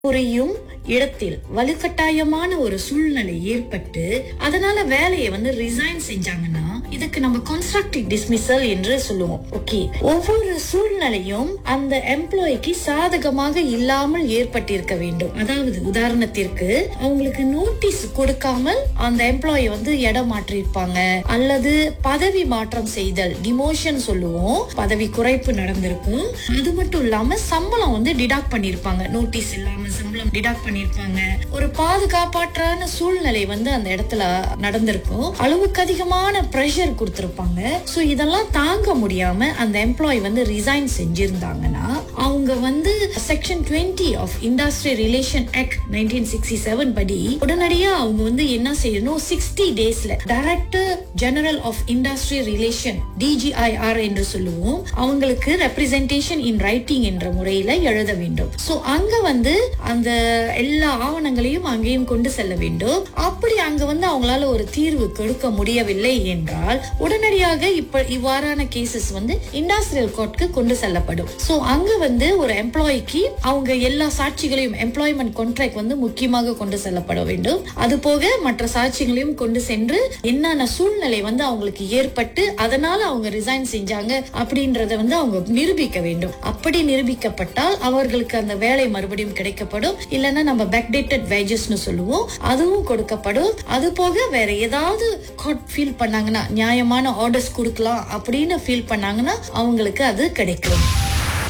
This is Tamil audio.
புரியும் இடத்தில் வலுக்கட்டாயமான ஒரு சூழ்நிலை ஏற்பட்டு அதனால வேலையை வந்து ரிசைன் செஞ்சாங்கன்னா இதுக்கு நம்ம கன்ஸ்ட்ரக்டிவ் டிஸ்மிசல் என்று சொல்லுவோம் ஓகே ஒவ்வொரு சூழ்நிலையும் அந்த எம்ப்ளாய்க்கு சாதகமாக இல்லாமல் ஏற்பட்டிருக்க வேண்டும் அதாவது உதாரணத்திற்கு அவங்களுக்கு நோட்டீஸ் கொடுக்காமல் அந்த எம்ப்ளாயி வந்து இடம் மாற்றிருப்பாங்க அல்லது பதவி மாற்றம் செய்தல் டிமோஷன் சொல்லுவோம் பதவி குறைப்பு நடந்திருக்கும் அது மட்டும் இல்லாம சம்பளம் வந்து டிடாக்ட் பண்ணிருப்பாங்க நோட்டீஸ் இல்லாம சம்பளம் டிடாக்ட் பண்ணிருப்பாங்க ஒரு பாதுகாப்பாற்றான சூழ்நிலை வந்து அந்த இடத்துல நடந்திருக்கும் அளவுக்கு அதிகமான பிரஷர் கொடுத்திருப்பாங்க சோ இதெல்லாம் தாங்க முடியாம அந்த எம்ப்ளாயி வந்து ரிசைன் செஞ்சிருந்தாங்கன்னா அவங்க வந்து section 20 of industry relation act nineteen sixty seven படி உடனடியா அவங்க வந்து என்ன செய்யணும் சிக்ஸ்டி டேஸ்ல director general of industry relation DGIR என்று சொல்லுவோம் அவங்களுக்கு ரெப்ரசன்டேஷன் இன் ரைட்டிங் என்ற முறையில எழுத வேண்டும் சோ அங்க வந்து அந்த எல்லா ஆவணங்களையும் அங்கேயும் கொண்டு செல்ல வேண்டும் அப்படி அங்க வந்து அவங்களால ஒரு தீர்வு கொடுக்க முடியவில்லை என்றால் உடனடியாக இப்ப இவ்வாறான கேசஸ் வந்து இண்டஸ்ட்ரியல் கோர்ட்க்கு கொண்டு செல்லப்படும் சோ அங்க வந்து ஒரு எம்ப்ளாய்க்கு அவங்க எல்லா சாட்சிகளையும் எம்ப்ளாய்மெண்ட் கான்ட்ராக்ட் வந்து முக்கியமாக கொண்டு செல்லப்பட வேண்டும் அது போக மற்ற சாட்சிகளையும் கொண்டு சென்று என்னென்ன சூழ்நிலை வந்து அவங்களுக்கு ஏற்பட்டு அதனால அவங்க ரிசைன் செஞ்சாங்க அப்படின்றத வந்து அவங்க நிரூபிக்க வேண்டும் அப்படி நிரூபிக்கப்பட்டால் அவர்களுக்கு அந்த வேலை மறுபடியும் கிடைக்கப்படும் இல்லைன்னா நம்ம பேக்டேட்டட் வேஜஸ்னு சொல்லுவோம் அதுவும் கொடுக்கப்படும் அது போக வேற ஏதாவது கோர்ட் ஃபீல் பண்ணாங்கன்னா நியாயமான ஆர்டர்ஸ் கொடுக்கலாம் அப்படின்னு ஃபீல் பண்ணாங்கன்னா அவங்களுக்கு அது கிடைக்கும்